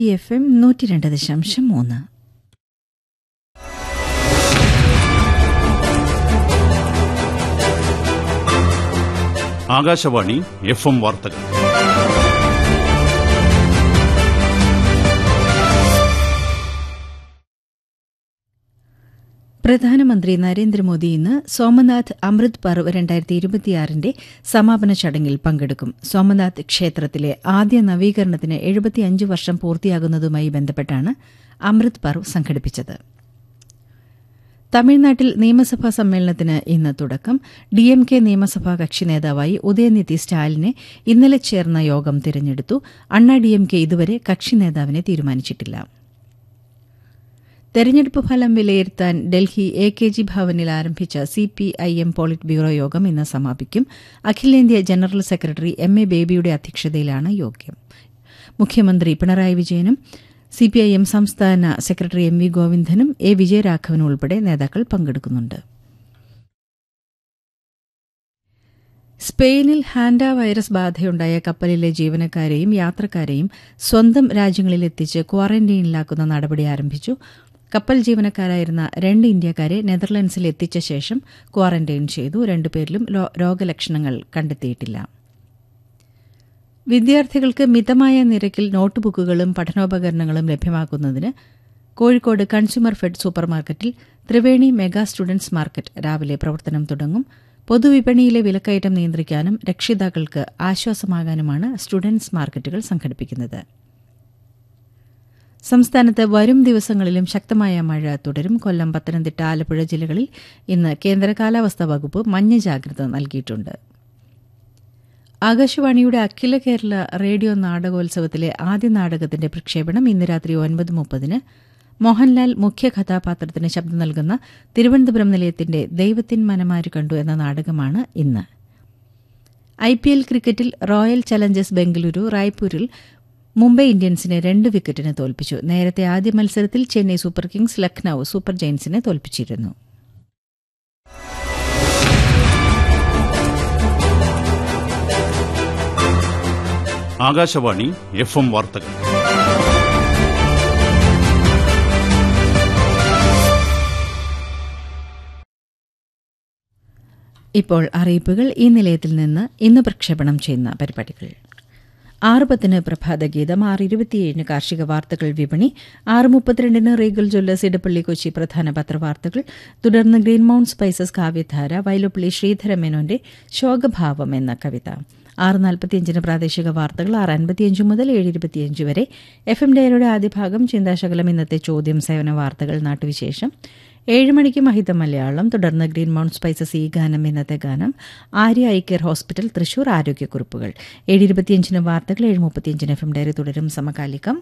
F M നൂറ്റി രണ്ട് ദശാംശം മൂന്ന് ആകാശവാണി എഫ് എം വാർത്തകൾ പ്രധാനമന്ത്രി നരേന്ദ്രമോദി ഇന്ന് സോമനാഥ് അമൃത് പർവ് രണ്ടായിരത്തി ഇരുപത്തിയാറിന്റെ സമാപന ചടങ്ങിൽ പങ്കെടുക്കും സോമനാഥ് ക്ഷേത്രത്തിലെ ആദ്യ നവീകരണത്തിന് എഴുപത്തിയഞ്ച് വർഷം പൂർത്തിയാകുന്നതുമായി ബന്ധപ്പെട്ടാണ് അമൃത് പർവ് സംഘടിപ്പിച്ചത് തമിഴ്നാട്ടിൽ നിയമസഭാ സമ്മേളനത്തിന് ഇന്ന് തുടക്കം ഡിഎംകെ നിയമസഭാ കക്ഷി നേതാവായി ഉദയനിധി സ്റ്റാലിനെ ഇന്നലെ ചേർന്ന യോഗം തിരഞ്ഞെടുത്തു അണ്ണാ ഡിഎംകെ ഇതുവരെ കക്ഷി നേതാവിനെ തീരുമാനിച്ചിട്ടില്ല തെരഞ്ഞെടുപ്പ് ഫലം വിലയിരുത്താൻ ഡൽഹി എ കെ ജി ഭവനിൽ ആരംഭിച്ച C P I M politburo യോഗം ഇന്ന് സമാപിക്കും അഖിലേന്ത്യാ ജനറൽ സെക്രട്ടറി എം എ ബേബിയുടെ അധ്യക്ഷതയിലാണ് യോഗം മുഖ്യമന്ത്രി പിണറായി വിജയനും സി പി ഐ എം സംസ്ഥാന സെക്രട്ടറി എം വി ഗോവിന്ദനും എ വിജയരാഘവനും ഉൾപ്പെടെ നേതാക്കൾ പങ്കെടുക്കുന്നുണ്ട് സ്പെയിനിൽ ഹാൻഡ വൈറസ് ബാധയുണ്ടായ കപ്പലിലെ ജീവനക്കാരെയും യാത്രക്കാരെയും സ്വന്തം രാജ്യങ്ങളിലെത്തിച്ച് ക്വാറന്റൈനിലാക്കുന്ന നടപടി ആരംഭിച്ചു കപ്പൽ ജീവനക്കാരായിരുന്ന രണ്ട് ഇന്ത്യക്കാരെ നെതർലൻഡ്സിൽ എത്തിച്ച ശേഷം ക്വാറന്റൈൻ ചെയ്തു രണ്ടുപേരിലും രോഗലക്ഷണങ്ങൾ കണ്ടെത്തിയിട്ടില്ല വിദ്യാർത്ഥികൾക്ക് മിതമായ നിരക്കിൽ നോട്ട്ബുക്കുകളും പഠനോപകരണങ്ങളും ലഭ്യമാക്കുന്നതിന് കോഴിക്കോട് കൺസ്യൂമർ ഫെഡ് സൂപ്പർമാർക്കറ്റിൽ ത്രിവേണി മെഗാ സ്റ്റുഡൻസ് മാർക്കറ്റ് രാവിലെ പ്രവർത്തനം തുടങ്ങും പൊതുവിപണിയിലെ വിലക്കയറ്റം നിയന്ത്രിക്കാനും രക്ഷിതാക്കൾക്ക് ആശ്വാസമാകാനുമാണ് സ്റ്റുഡൻസ് മാർക്കറ്റുകൾ സംഘടിപ്പിക്കുന്നത് സംസ്ഥാനത്ത് വരും ദിവസങ്ങളിലും ശക്തമായ മഴ തുടരും കൊല്ലം പത്തനംതിട്ട ആലപ്പുഴ ജില്ലകളിൽ ഇന്ന് കേന്ദ്ര കാലാവസ്ഥാ വകുപ്പ് മഞ്ഞ ജാഗ്രത നൽകിയിട്ടുണ്ട് ആകാശവാണിയുടെ അഖില കേരള റേഡിയോ നാടകോത്സവത്തിലെ ആദ്യ നാടകത്തിന്റെ പ്രക്ഷേപണം ഇന്ന് രാത്രി ഒൻപത് മുപ്പതിന് മോഹൻലാൽ മുഖ്യ കഥാപാത്രത്തിന് ശബ്ദം നൽകുന്ന തിരുവനന്തപുരം നിലയത്തിന്റെ ദൈവത്തിൻ മനമാര് കണ്ടു എന്ന നാടകമാണ് ഇന്ന് ഐ പി എൽ ക്രിക്കറ്റിൽ റോയൽ ചലഞ്ചേഴ്സ് ബംഗളൂരു റായ്പൂരിൽ മുംബൈ ഇന്ത്യൻസിനെ രണ്ട് വിക്കറ്റിന് തോൽപ്പിച്ചു നേരത്തെ ആദ്യ മത്സരത്തിൽ Chennai Super Kings Lucknow Super ജയൻസിനെ തോൽപ്പിച്ചിരുന്നു ആകാശവാണി എഫ് എം വാർത്തകൾ ഇപ്പോൾ അറിയിപ്പുകൾ ഈ നിലയത്തിൽ നിന്ന് ഇന്ന് പ്രക്ഷേപണം ചെയ്യുന്ന പരിപാടികൾ ആറ് പത്തിന് പ്രഭാതഗീതം ആറ് ഇരുപത്തിയേഴിന് കാർഷിക വാർത്തകൾ വിപണി ആറ് മുപ്പത്തിരണ്ടിന് റീഗൽ ജ്വല്ലേഴ്സ് ഇടപ്പള്ളി കൊച്ചി പ്രധാന പത്രവാർത്തകൾ തുടർന്ന് ഗ്രീൻ മൌണ്ട് സ്പൈസസ് കാവ്യധാര വൈലോപ്പള്ളി ശ്രീധര മേനോന്റെ ശോകഭാവം എന്ന കവിത ആറ് നാൽപ്പത്തിയഞ്ചിന് പ്രാദേശിക വാർത്തകൾ ആറ് അൻപത്തിയഞ്ച് മുതൽ ഏഴ് ഇരുപത്തിയഞ്ച് വരെ എഫ് എം ഡയറിയുടെ ആദ്യ ഭാഗം ചിന്താശകലം ഇന്നത്തെ ചോദ്യം സേവന വാർത്തകൾ നാട്ടുവിശേഷം ഏഴ് മണിക്ക് മഹിത മലയാളം തുടർന്ന് ഗ്രീൻ മൗണ്ട് സ്പൈസസ് ഈ ഗാനം ഇന്നത്തെ ഗാനം Arya I care hospital Thrissur ആരോഗ്യക്കുറിപ്പുകൾ ഏഴ് ഇരുപത്തിയഞ്ചിന് വാർത്തകൾ ഏഴ് മുപ്പത്തിയഞ്ചിന് എഫ് എം ഡയറി തുടരും സമകാലികം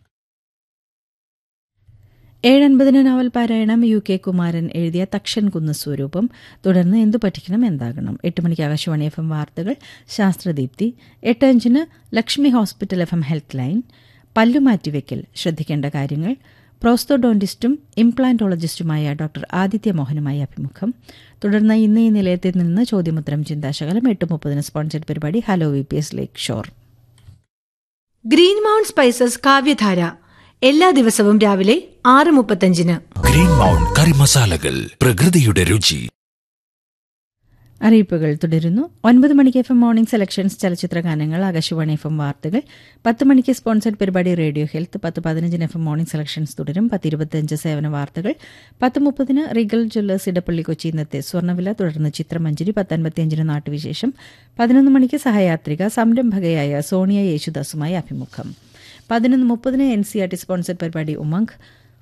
ഏഴൻപതിന് നോവൽ പാരായണം യു കെ കുമാരൻ എഴുതിയ തക്ഷൻ കുന്ന് സ്വരൂപം തുടർന്ന് എന്തു പഠിക്കണം എന്താകണം എട്ട് മണിക്ക് ആകാശവാണി എഫ് എം വാർത്തകൾ ശാസ്ത്രദീപ്തി എട്ട് അഞ്ചിന് Lakshmi hospital F M health line പല്ലുമാറ്റിവെക്കൽ ശ്രദ്ധിക്കേണ്ട കാര്യങ്ങൾ പ്രോസ്തോഡോണ്ടിസ്റ്റും ഇംപ്ലാന്റോളജിസ്റ്റുമായ ഡോക്ടർ ആദിത്യ മോഹനുമായി അഭിമുഖം തുടർന്ന് ഇന്ന് ഈ നിലയത്തിൽ നിന്ന് ചോദ്യമുത്തരം ചിന്താശകലം എട്ട് മുപ്പതിന് സ്പോൺസർഡ് പരിപാടി hello V P S lake shore green mount spices കാവ്യധാര എല്ലാ ദിവസവും രാവിലെ ആറ് മുപ്പത്തഞ്ചിന് ഗ്രീൻ മൗണ്ട് കറി മസാലകൾ പ്രകൃതിയുടെ രുചി അറിയിപ്പുകൾ തുടരുന്നു ഒൻപത് മണിക്ക് എഫ് എം മോർണിംഗ് സെലക്ഷൻസ് ചലച്ചിത്ര ഗാനങ്ങൾ ആകാശവാണി എഫ് എം വാർത്തകൾ പത്ത് മണിക്ക് സ്പോൺസർഡ് പരിപാടി റേഡിയോ ഹെൽത്ത് പത്ത് പതിനഞ്ചിന് എഫ് എം മോർണിംഗ് സെലക്ഷൻസ് തുടരും പത്ത് ഇരുപത്തിയഞ്ച് സേവന വാർത്തകൾ പത്ത് മുപ്പതിന് റിഗൽ ജ്വല്ലേഴ്സ് ഇടപ്പള്ളി കൊച്ചി ഇന്നത്തെ സ്വർണ്ണവില തുടർന്ന് ചിത്രമഞ്ജരി പത്തൻപത്തിയഞ്ചിന് നാട്ടുവിശേഷം പതിനൊന്ന് മണിക്ക് സഹയാത്രിക സംരംഭകയായ സോണിയ യേശുദാസുമായി അഭിമുഖം പതിനൊന്ന് മുപ്പതിന് N C R T sponsored പരിപാടി ഉമംഗ്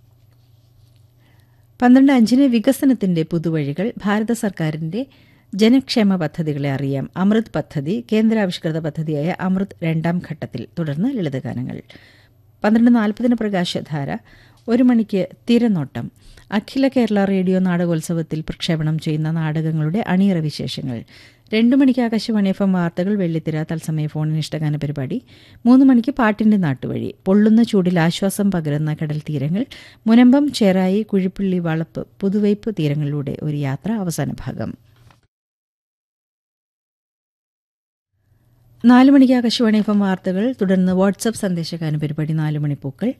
പന്ത്രണ്ട് അഞ്ചിന് വികസനത്തിന്റെ പുതുവഴികൾ ഭാരത സർക്കാരിന്റെ ജനക്ഷേമ പദ്ധതികളെ അറിയാം അമൃത് പദ്ധതി കേന്ദ്രാവിഷ്കൃത പദ്ധതിയായ അമൃത് രണ്ടാം ഘട്ടത്തിൽ തുടർന്ന് ലളിതഗാനങ്ങൾ പന്ത്രണ്ട് നാൽപ്പതിന് പ്രകാശധാര ഒരു മണിക്ക് തിരനോട്ടം അഖില കേരള റേഡിയോ നാടകോത്സവത്തിൽ പ്രക്ഷേപണം ചെയ്യുന്ന നാടകങ്ങളുടെ അണിയറ വിശേഷങ്ങൾ രണ്ടു മണിക്ക് ആകാശവാണി എഫ് എം വാർത്തകൾ വെള്ളിത്തിര തത്സമയ ഫോണിന് ഇഷ്ടഗാന പരിപാടി മൂന്ന് മണിക്ക് പാട്ടിന്റെ നാട്ടുവഴി പൊള്ളുന്ന ചൂടിൽ ആശ്വാസം പകരുന്ന കടൽ തീരങ്ങൾ മുനമ്പം ചേറായി കുഴിപ്പള്ളി വളപ്പ് പുതുവൈപ്പ് തീരങ്ങളിലൂടെ ഒരു യാത്ര അവസാന ഭാഗം നാല് മണിക്ക് ആകാശവാണി എഫ് എം വാർത്തകൾ തുടർന്ന് വാട്സപ്പ് സന്ദേശകാന പരിപാടി നാല് മണിപ്പൂക്കൾ